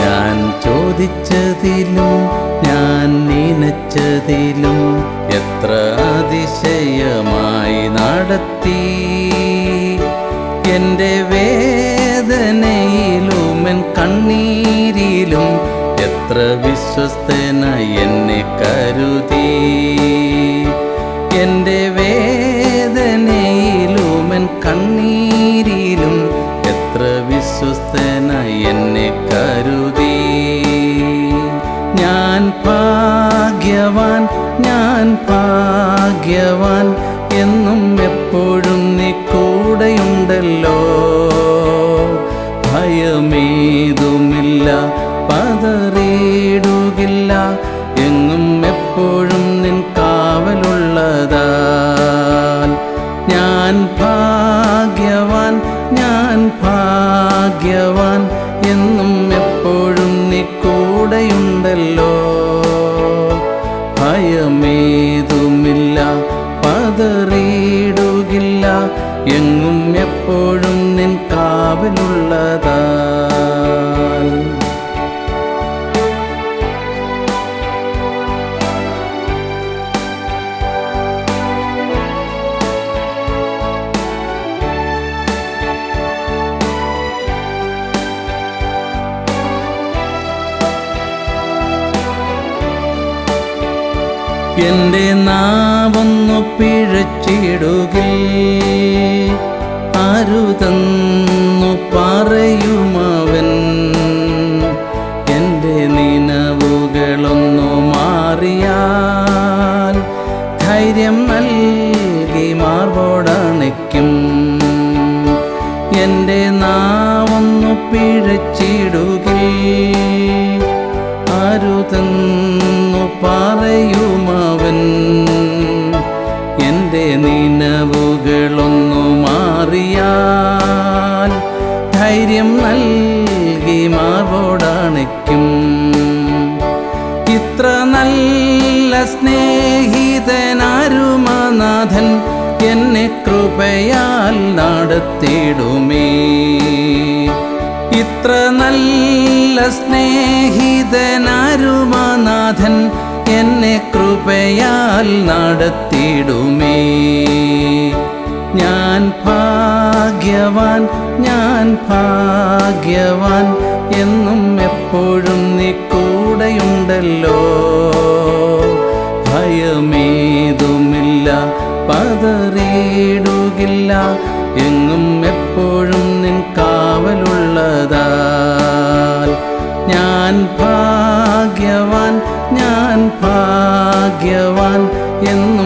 ഞാൻ ചോദിച്ചതിലും ഞാൻ നനച്ചതിലും എത്ര അതിശയമായി നടത്തി എൻ്റെ വേദനയിലും എൻ കണ്ണീരിലും എത്ര വിശ്വസ്തനായി എന്നെ കരുതി എൻ്റെ വേദനയിലും എൻ കണ്ണീരിലും എത്ര വിശ്വസ്തനായി എന്നെ കരുതി ഞാൻ ഭാഗ്യവാൻ ഞാൻ ഭാഗ്യവാൻ എന്നും എപ്പോഴും നീ കൂടെയുണ്ടല്ലോ ഭയമേതുമില്ല പതറിയിടുകില്ല എങ്ങും എപ്പോഴും നിൻ കാവലുള്ളതാൽ ഞാൻ ഭാഗ്യവാൻ ഞാൻ ഭാഗ്യവാൻ എന്നും എപ്പോഴും നീ കൂടെയുണ്ടല്ലോ ഭയമേതുമില്ല പതറിയിടുകില്ല എങ്ങും എപ്പോഴും നിൻ കാവലുള്ളതാൽ എന്റെ നാവൊന്നു പിഴച്ചിടുകിൽ അരുതെന്നു പറയുമവൻ എൻ്റെ നിലവുകളൊന്നു മാറിയാൽ ധൈര്യം നൽകി മാർബോടണയ്ക്കും എൻ്റെ നാവൊന്നു പിഴച്ചിടുകിൽ അരുതെന്നു പറയുമവൻ എൻ്റെ നിലവുകളൊന്നു മാറിയാൽ ധൈര്യം നൽകി മാർബോടണയ്ക്കും ഇത്ര നല്ല സ്നേഹിതനാരുമനാഥൻ എന്നെ കൃപയാൽ നടത്തിടുമേ ഇത്ര നല്ല സ്നേഹിതനാരുമനാഥൻ എന്നെ കൃപയാൽ നടത്തിടുമേ ഞാൻ ഭാഗ്യവാൻ ഞാൻ ഭാഗ്യവാൻ എന്നും എപ്പോഴും നീ കൂടെയുണ്ടല്ലോ ഭയമേതുമില്ല പതറിയിടുകില്ല എങ്ങും എപ്പോഴും നിൻ കാവലുള്ളതാൽ ഞാൻ ഭാഗ്യവാൻ ഞാൻ ഭാഗ്യവാൻ എന്നും